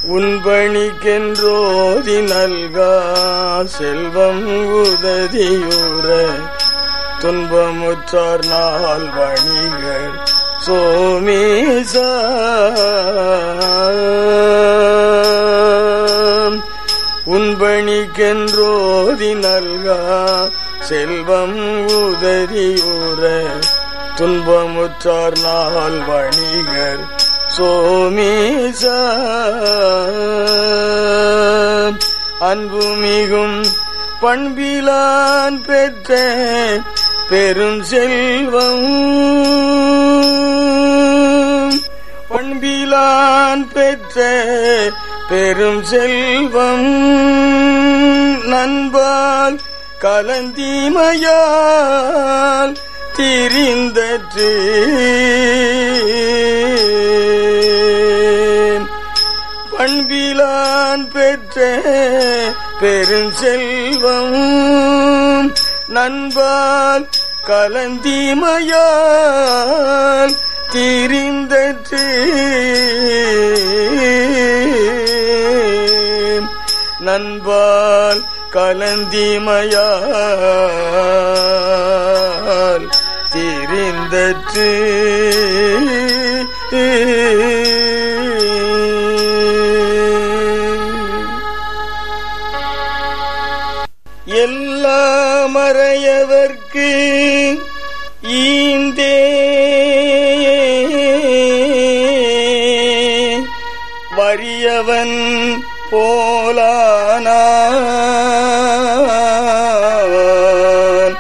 உன்பணிக்கென்றோதி நல்கா செல்வம் உததியுற துன்பமுற்றார் நாள் வணிகர் சோமேசா உன்பணிக்கென்றோதி நல்கா செல்வம் உதறியுற துன்பமுற்றார் நாள் வணிகர் சோமேசா அன்புமிகும் பண்பிலான் பெற்ற பெரும் செல்வம் பண்பிலான் பெற்ற பெரும் செல்வம் நண்பால் கலந்திமையால் திரிந்தற்று பண்பிலான் பெற்ற பெருஞ்செல்வம் நண்பால் கலந்திமையால் திரிந்தற்று நண்பால் கலந்திமையால் திரிந்தற்று எல்லா மறையவர்க்கு ஈந்தே வறியவன் போலானான்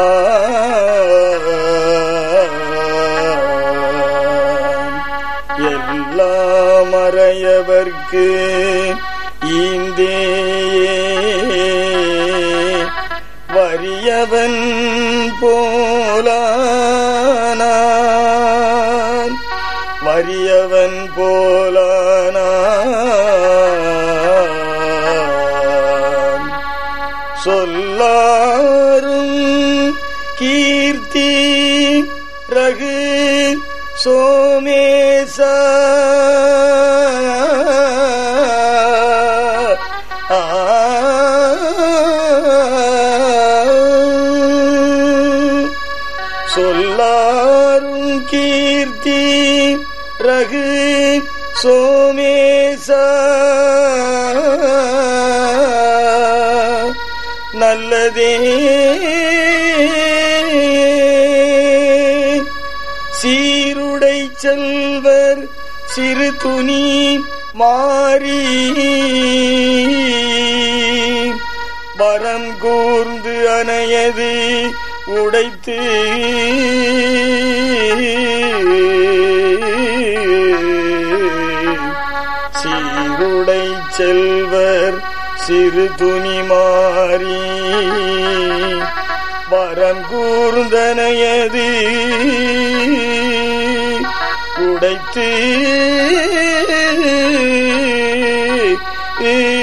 எல்லா மறையவர்க்கு ஈந்தே வறியவன் போலானான் வறியவன் போலானான் சொல்லாரும் கீர்த்தி ரகு சோமேசா சொல்லாரும் கீர்த்தி ரகு சோமேசா நல்லதே சீருடை செல்வர் சிறு துணி மாறி வரம் கூர்ந்து அணையது உடைத்து சீருடை செல்வர் சிறு துணி மாறி வரம் கூர்ந்தனையது உடைத்து